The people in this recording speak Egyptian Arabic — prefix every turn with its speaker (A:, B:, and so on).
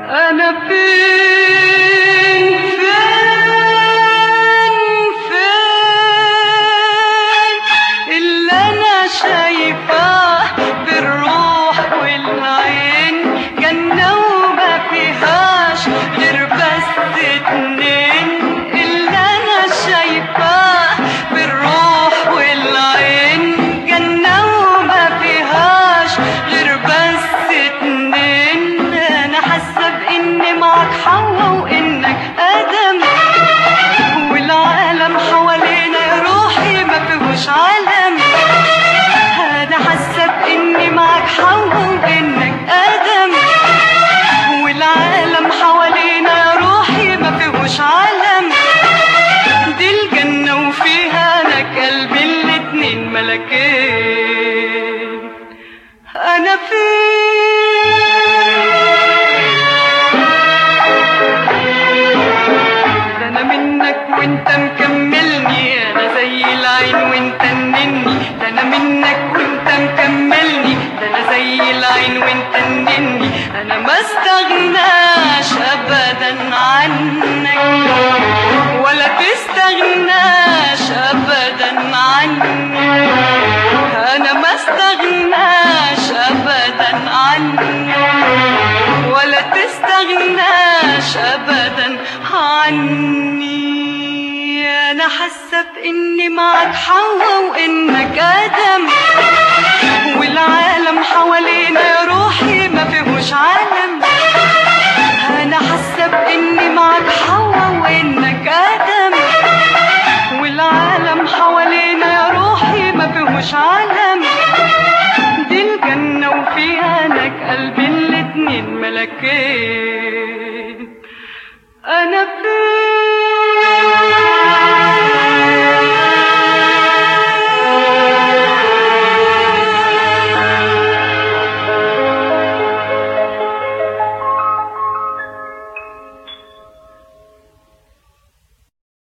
A: أنا فين فين فين اللي أنا شايفاه بالروح والعين جنة وما فيهاش غير بس اتنين اللي أنا شايفاه بالروح والعين جنة وما فيهاش غير بس اتنين أنا حاسة بإني معاك حوا وإنك آدم والعالم حوالينا يا روحي ما فيهوش عالم أنا حاسة بإني معاك حوا وإنك آدم والعالم حوالينا يا روحي ما فيهوش عالم دي الجنة وفيها أنا قلبي الاتنين ملكين أنا فين ده أنا منك وأنت مكملني أنا زي العين وأنت النني ده أنا منك وأنت مكملني ده أنا زي العين وأنت النني أنا ما استغناش أبدا عنك ولا تستغناش أبدا عنك أنا ما استغناش أبدا عنك ولا تستغناش أبدا عني أنا حاسة بإني معك حوا وإنك آدم والعالم حوالينا يا روحي ما فيهوش عالم أنا حاسة بإني معك حوا وإنك آدم والعالم حوالينا يا روحي ما فيهوش عالم دي الجنة وفيها لك قلبي الاتنين ملكين أنا فين